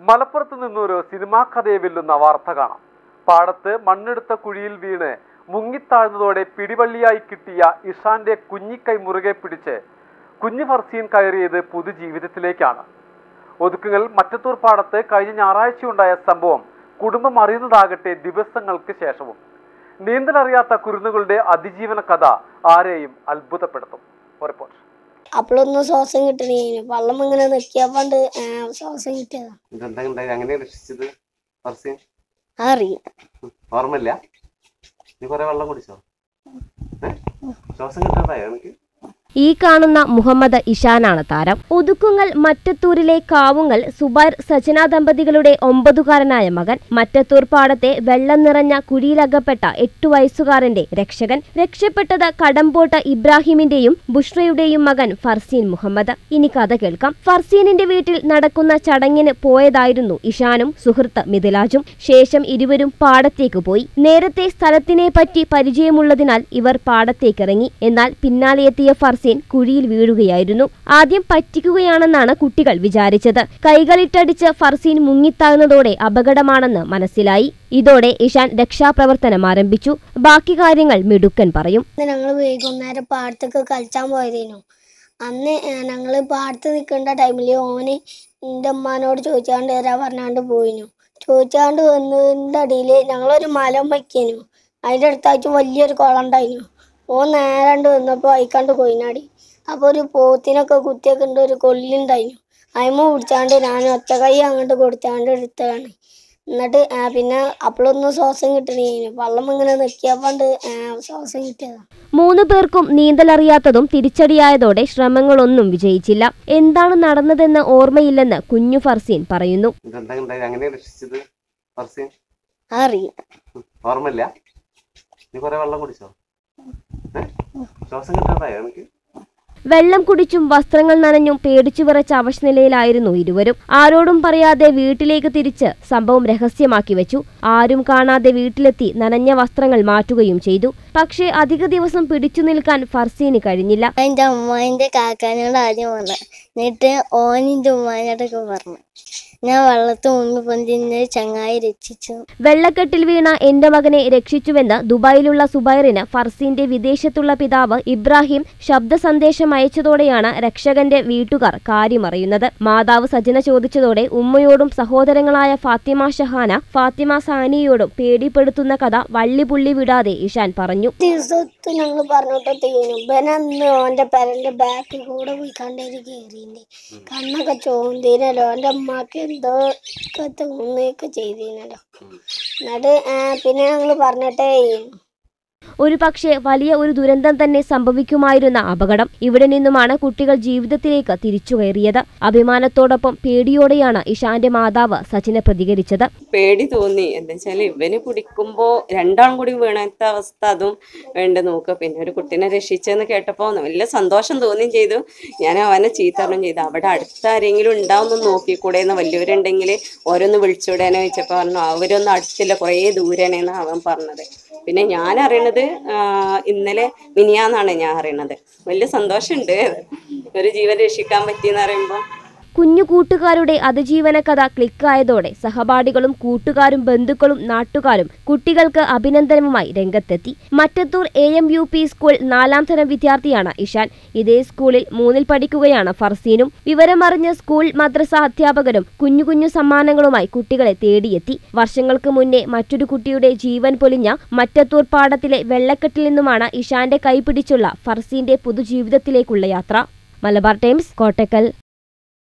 മലപ്പുറത്ത് നിന്നൊരു സിനിമാ കഥയെ വെല്ലുന്ന വാർത്ത കാണാം പാടത്ത് മണ്ണെടുത്ത കുഴിയിൽ വീണ് മുങ്ങിത്താഴ്ന്നതോടെ പിടിവള്ളിയായി കിട്ടിയ ഇഷാന്റെ കുഞ്ഞിക്കൈ മുറുകെ പിടിച്ച് കുഞ്ഞു ഫർസീൻ കയറിയത് പുതുജീവിതത്തിലേക്കാണ് ഒതുക്കുകൾ മറ്റത്തൂർ പാടത്ത് കഴിഞ്ഞ ഞായറാഴ്ചയുണ്ടായ സംഭവം കുടുംബം അറിയുന്നതാകട്ടെ ദിവസങ്ങൾക്ക് ശേഷവും നീന്തലറിയാത്ത കുരുന്നുകളുടെ അതിജീവന കഥ ആരെയും അത്ഭുതപ്പെടുത്തും ഒരു റിപ്പോർട്ട് അപ്പോഴൊന്നും ശ്വാസം കിട്ടണേ വെള്ളം ഇങ്ങനെ നിൽക്കിയപ്പോണ്ട് ശ്വാസം കിട്ടിയതാ ഇതെന്താ ഉണ്ടായത് അങ്ങനെ രക്ഷിച്ചത് ഫർസീൻ അറിയും ഓർമ്മയില്ല നീ കുറെ വെള്ളം കുടിച്ചോ ഏ? ശ്വാസം കിട്ടാതായോ എനിക്ക് ഈ കാണുന്ന മുഹമ്മദ് ഇഷാനാണ് താരം ഒതുക്കുങ്ങൽ മറ്റത്തൂരിലെ കാവുങ്ങൽ സുബൈർ സജന ദമ്പതികളുടെ ഒമ്പതുകാരനായ മകൻ മറ്റത്തൂർ പാടത്തെ വെള്ളം നിറഞ്ഞ കുഴിയിലകപ്പെട്ട എട്ടു വയസ്സുകാരന്റെ രക്ഷകൻ രക്ഷപ്പെട്ടത് കടമ്പോട്ട് ഇബ്രാഹിമിന്റെയും ബുഷ്രയുടെയും മകൻ ഫർസീൻ മുഹമ്മദ് ഇനി കഥ കേൾക്കാം ഫർസീനിന്റെ വീട്ടിൽ നടക്കുന്ന ചടങ്ങിന് പോയതായിരുന്നു ഇഷാനും സുഹൃത്ത് മിഥിലാജും ശേഷം ഇരുവരും പാടത്തേക്ക് പോയി നേരത്തെ സ്ഥലത്തിനെ പറ്റി പരിചയമുള്ളതിനാൽ ഇവർ പാടത്തേക്കിറങ്ങി എന്നാൽ പിന്നാലെ എത്തിയ ഫർസീൻ കുഴിയിൽ വീഴുകയായിരുന്നു ആദ്യം പറ്റിക്കുകയാണെന്നാണ് കുട്ടികൾ വിചാരിച്ചത് കൈകളിട്ടടിച്ച് ഫർസീൻ മുങ്ങിത്താഴ്ന്നതോടെ അപകടമാണെന്ന് മനസ്സിലായി ഇതോടെ ഇഷാൻ രക്ഷാപ്രവർത്തനം ആരംഭിച്ചു ബാക്കി കാര്യങ്ങൾ മിടുക്കൻ പറയും അന്ന് ഞങ്ങൾ വൈകുന്നേരം പാടത്തേക്ക് കളിച്ചാൻ പോയതേനു അന്ന് ഞങ്ങൾ പാടത്ത് നിൽക്കേണ്ട ടൈമിൽ ഓന് എൻ്റെ ഉമ്മാനോട് ചോദിച്ചാണ്ട് തരാ പറഞ്ഞാണ്ട് പോയിനു ചോദിച്ചാണ്ട് വന്നതിൻ്റെ അടിയിൽ ഞങ്ങളൊരു മലം വയ്ക്കേനു അതിൻ്റെ അടുത്തായിട്ട് വലിയൊരു കുളം ഉണ്ടായിരുന്നു ഓൻ നേരാണ്ട് വന്നപ്പോൾ അയക്കാണ്ട് കോയിനാടി അപ്പോൾ ഒരു പോത്തിനൊക്കെ കുത്തിയൊക്കെ ഉണ്ട് ഒരു കൊല്ലുണ്ടായിരുന്നു അതിമ പിടിച്ചാണ്ട് ഞാൻ ഒറ്റ കൈ അങ്ങോട്ട് കൊടുത്താണ്ട് എടുത്തതാണ് എന്നിട്ട് ആ, പിന്നെ അപ്പോഴൊന്നും ശ്വാസം കിട്ടണേ വെള്ളം ഇങ്ങനെ നിൽക്കിയപ്പോണ്ട് ശ്വാസം കിട്ടിയതാ മൂന്നു പേർക്കും നീന്തലറിയാത്തതും തിരിച്ചടിയായതോടെ ശ്രമങ്ങളൊന്നും വിജയിച്ചില്ല എന്താണ് നടന്നതെന്ന് ഓർമ്മയില്ലെന്ന് കുഞ്ഞു ഫർസീൻ പറയുന്നു ഇതെന്താ ഉണ്ടായത് അങ്ങനെ രക്ഷിച്ചത് ഫർസീൻ അറിയും ഓർമ്മയില്ല നീ കുറെ വെള്ളം കുടിച്ചോ ഏ? ശ്വാസം കിട്ടാതായോ എനിക്ക് വെള്ളം കുടിച്ചും വസ്ത്രങ്ങൾ നനഞ്ഞും പേടിച്ചു വിറച്ച അവശനിലയിലായിരുന്നു ഇരുവരും ആരോടും പറയാതെ വീട്ടിലേക്ക് തിരിച്ച് സംഭവം രഹസ്യമാക്കി വെച്ചു ആരും കാണാതെ വീട്ടിലെത്തി നനഞ്ഞ വസ്ത്രങ്ങൾ മാറ്റുകയും ചെയ്തു പക്ഷേ അധിക ദിവസം പിടിച്ചു നിൽക്കാൻ ഫർസീന് കഴിഞ്ഞില്ല എൻ്റെ അമ്മായിൻ്റെ കാക്കാനോട് ആദ്യം പറഞ്ഞു എന്നിട്ട് ഓനിൻ്റെ ഉമ്മാനോടൊക്കെ പറഞ്ഞു ഞാൻ വെള്ളത്തിൽ മുങ്ങി പൊന്തിന്ന് ചങ്ങായി രക്ഷിച്ചു വെള്ളക്കെട്ടിൽ വീണ എന്റെ മകനെ രക്ഷിച്ചുവെന്ന് ദുബായിലുള്ള സുബൈറിന് ഫർസീന്റെ വിദേശത്തുള്ള പിതാവ് ഇബ്രാഹിം ശബ്ദ സന്ദേശം അയച്ചതോടെയാണ് രക്ഷകന്റെ വീട്ടുകാർ കാര്യമറിയുന്നത് മാതാവ് സജന ചോദിച്ചതോടെ ഉമ്മയോടും സഹോദരങ്ങളായ ഫാത്തിമ ഷഹാന ഫാത്തിമ സാനിയോടും പേടിപ്പെടുത്തുന്ന കഥ വള്ളിപുള്ളി വിടാതെ ഇഷാൻ പറഞ്ഞു ദിവസത്ത് ഞങ്ങൾ പറഞ്ഞിട്ട് തീരും ഇവനന്ന് ഓൻ്റെ പെരൻ്റെ ബാക്കിൽ കൂടെ പോയി കണ്ടേര് കയറിയില്ലേ കണ്ണൊക്കെ ചോന്തീനല്ലോ ഓൻ്റെ അമ്മക്ക് എന്തോ ഒക്കെ തോന്നുകയൊക്കെ ചെയ്തീനല്ലോ എന്നിട്ട് ആ, പിന്നെ ഞങ്ങൾ പറഞ്ഞിട്ടേ ഒരു പക്ഷേ വലിയ ഒരു ദുരന്തം തന്നെ സംഭവിക്കുമായിരുന്ന അപകടം ഇവിടെ നിന്നുമാണ് കുട്ടികൾ ജീവിതത്തിലേക്ക് തിരിച്ചു കയറിയത് അഭിമാനത്തോടൊപ്പം പേടിയോടെയാണ് ഇഷാന്റെ മാതാവ് സച്ചിനെ പ്രതികരിച്ചത് പേടി തോന്നി എന്താ വെച്ചാൽ ഇവന് കുടിക്കുമ്പോ രണ്ടാളും കൂടി വീണത്തെ അവസ്ഥ അതും വേണ്ട നോക്കുക പിന്നെ ഒരു കുട്ടീനെ രക്ഷിച്ചെന്ന് കേട്ടപ്പോൾ വലിയ സന്തോഷം തോന്നുകയും ചെയ്തു ഞാൻ അവനെ ചീത്തറിഞ്ഞും ചെയ്തു അവിടെ അടുത്ത് ആരെങ്കിലും ഉണ്ടാവുമെന്ന് നോക്കിക്കൂടെ എന്ന് വലിയവരുണ്ടെങ്കിൽ ഓരോന്ന് വിളിച്ചൂടേനെ വെച്ചപ്പോൾ പറഞ്ഞു അവരൊന്നും അടുത്തില്ല കുറേ ദൂരേനെന്ന് അവൻ പറഞ്ഞത് പിന്നെ ഞാൻ അറിയണത് ആ, ഇന്നലെ മിനിയാന്നാണ് ഞാൻ അറിയണത് വലിയ സന്തോഷമുണ്ട് ഒരു ജീവൻ രക്ഷിക്കാൻ പറ്റിയെന്ന് പറയുമ്പോൾ കുഞ്ഞു കൂട്ടുകാരുടെ അതിജീവന കഥ ക്ലിക്കായതോടെ സഹപാഠികളും കൂട്ടുകാരും ബന്ധുക്കളും നാട്ടുകാരും കുട്ടികൾക്ക് അഭിനന്ദനവുമായി രംഗത്തെത്തി Mattathur A M U P school നാലാം തരം വിദ്യാർത്ഥിയാണ് ഇഷാൻ ഇതേ സ്കൂളിൽ മൂന്നിൽ പഠിക്കുകയാണ് ഫർസീനും വിവരമറിഞ്ഞ സ്കൂൾ മദ്രസ അധ്യാപകരും കുഞ്ഞു കുഞ്ഞു സമ്മാനങ്ങളുമായി കുട്ടികളെ തേടിയെത്തി വർഷങ്ങൾക്ക് മുന്നേ മറ്റൊരു കുട്ടിയുടെ ജീവൻ പൊലിഞ്ഞ മറ്റത്തൂർ പാടത്തിലെ വെള്ളക്കെട്ടിൽ നിന്നുമാണ് ഇഷാന്റെ കൈപിടിച്ചുള്ള ഫർസീന്റെ പുതുജീവിതത്തിലേക്കുള്ള യാത്ര മലബാർ ടൈംസ് കോട്ടക്കൽ